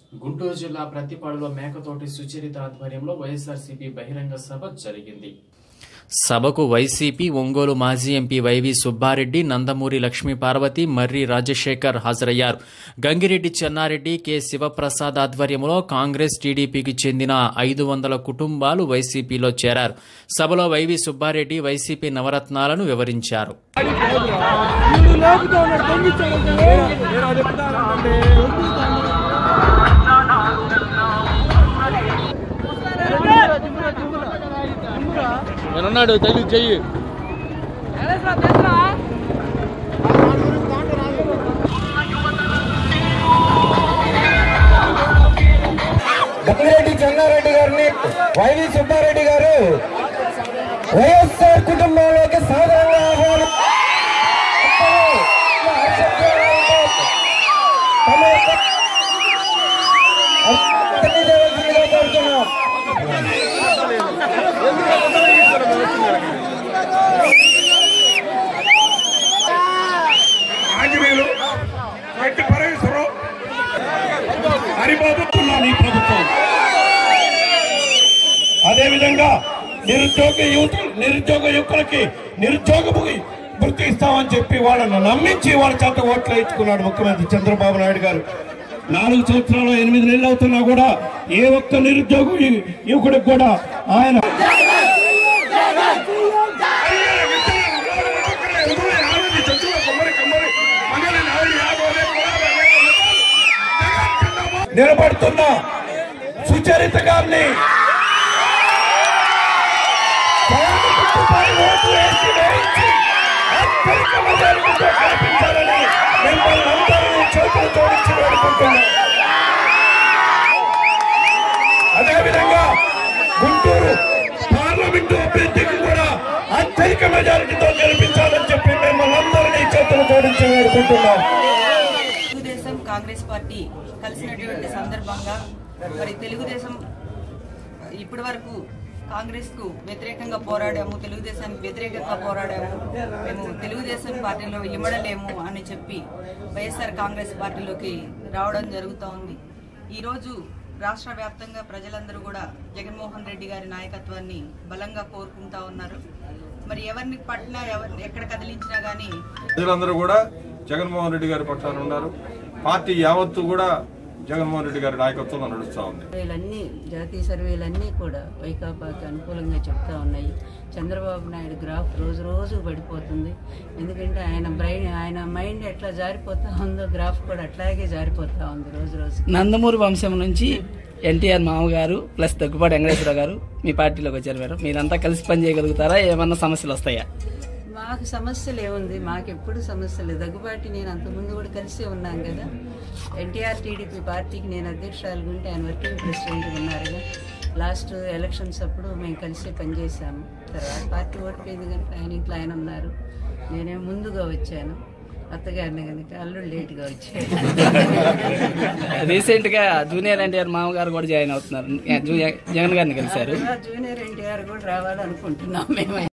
గుంటూరు జిల్లా ప్రతిపాడులో మేకతోటి సుచరిత ఆధ్వర్యంలో వైఎస్ఆర్సీపీ బహిరంగ సభ జరిగింది సభకు వైసీపీ ఒంగోలు మాజీ ఎంపీ వైవి సుబ్బారెడ్డి నందమూరి లక్ష్మీ పార్వతి మర్రి రాజశేఖర్ హాజరయ్యారు గంగిరెడ్డి చెన్నారెడ్డి కె శివప్రసాద్ ఆధ్వర్యంలో కాంగ్రెస్ టీడీపీకి చెందిన ఐదు వందల కుటుంబాలు వైసీపీలో చేరారు సభలో వైవి సుబ్బారెడ్డి వైసీపీ నవరత్నాలను వివరించారు నేనున్నాడు తల్లి చెయ్యి గంగిరెడ్డి చెన్నారెడ్డి గారిని వైవి సుబ్బారెడ్డి గారు వైఎస్ఆర్ కుటుంబంలోకి సాధారణంగా ఆహ్వానం తమ యొక్క తెలియజేయవలసిందిగా కోరుతున్నాం ఆంజనేయులు గట్టి పరమేశ్వరరావు హరిబాబు ఈ ప్రభుత్వం అదేవిధంగా నిరుద్యోగ యువత నిరుద్యోగ యువకులకి నిరుద్యోగ వృత్తి ఇస్తామని చెప్పి వాళ్ళని నమ్మించి వాళ్ళ చేత ఓట్లు వేయించుకున్నాడు ముఖ్యమంత్రి చంద్రబాబు నాయుడు గారు నాలుగు సంవత్సరాలు ఎనిమిది నెలలు అవుతున్నా కూడా ఏ ఒక్క నిరుద్యోగ యు- యువకుడికి కూడా ఆయన నిలబడుతున్న సుచరిత గారిని ఫ్యాన్ గుర్తుపై ఓటు వేసి వేయించి అత్యధిక మెజారిటీతో గెలిపించాలని మిమ్మల్ని అందరినీ చేతులు జోడించి వేడుకుంటున్నాం అదేవిధంగా గుంటూరు పార్లమెంటు అభ్యర్థికి కూడా అత్యధిక మెజారిటీతో గెలిపించాలని చెప్పి మిమ్మల్ని అందరినీ చేతులు జోడించి వేడుకుంటున్నాం తెలుగుదేశం కాంగ్రెస్ పార్టీ కలిసినటువంటి సందర్భంగా మరి తెలుగుదేశం ఇప్పటి వరకు కాంగ్రెస్ కు వ్యతిరేకంగా పోరాడాము తెలుగుదేశానికి వ్యతిరేకంగా పోరాడాము మేము తెలుగుదేశం పార్టీలో ఇమ్మడలేము అని చెప్పి వైఎస్ఆర్ కాంగ్రెస్ పార్టీలోకి రావడం జరుగుతూ ఉంది ఈరోజు రాష్ట్ర వ్యాప్తంగా ప్రజలందరూ కూడా జగన్మోహన్ రెడ్డి గారి నాయకత్వాన్ని బలంగా కోరుకుంటా ఉన్నారు మరి ఎవరిని పట్టినా ఎవరిని ఎక్కడ కదిలించినా కానీ ప్రజలందరూ కూడా జగన్మోహన్ రెడ్డి గారి పక్షాన ఉన్నారు పార్టీ యావత్తు కూడా జగన్మోహన్ రెడ్డి గారి నాయకత్వంలో నడుస్తూ ఉంది సర్వేలన్నీ జాతీయ సర్వేలన్నీ కూడా వైకాపాకి అనుకూలంగా చెప్తా ఉన్నాయి చంద్రబాబు నాయుడు గ్రాఫ్ రోజు రోజు పడిపోతుంది ఎందుకంటే ఆయన బ్రెయిన్ ఆయన మైండ్ ఎట్లా జారిపోతా ఉందో గ్రాఫ్ కూడా అట్లాగే జారిపోతా ఉంది రోజు రోజు నందమూరి వంశం నుంచి ఎన్టీఆర్ మామగారు ప్లస్ దగ్గుబాటి వెంకటేశ్వర గారు మీ పార్టీలోకి వచ్చారు మేడం మీరంతా కలిసి పనిచేయగలుగుతారా ఏమన్నా సమస్యలు వస్తాయా మాకు సమస్యలు ఏముంది మాకు ఎప్పుడు సమస్యలు దగ్గుబాటి నేను అంతకుముందు కూడా కలిసే ఉన్నాం కదా ఎన్టీఆర్ టీడీపీ పార్టీకి నేను అధ్యక్షురాలు ఉంటే ఆయన వర్కింగ్ ప్రెసిడెంట్ ఉన్నారుగా లాస్ట్ ఎలక్షన్స్ అప్పుడు మేము కలిసి పనిచేసాము తర్వాత పార్టీ ఓడిపోయింది కనుక ఆయన ఇంట్లో ఆయన ఉన్నారు నేనే ముందుగా వచ్చాను అత్తగారిని కనుక అల్లుడు లేట్గా వచ్చాను రీసెంట్ గా జూనియర్ ఎన్టీఆర్ మామగారు కూడా జాయిన్ అవుతున్నారు జూ- జగన్ గారిని కలిశారు జూనియర్ ఎన్టీఆర్ కూడా రావాలనుకుంటున్నాం మేము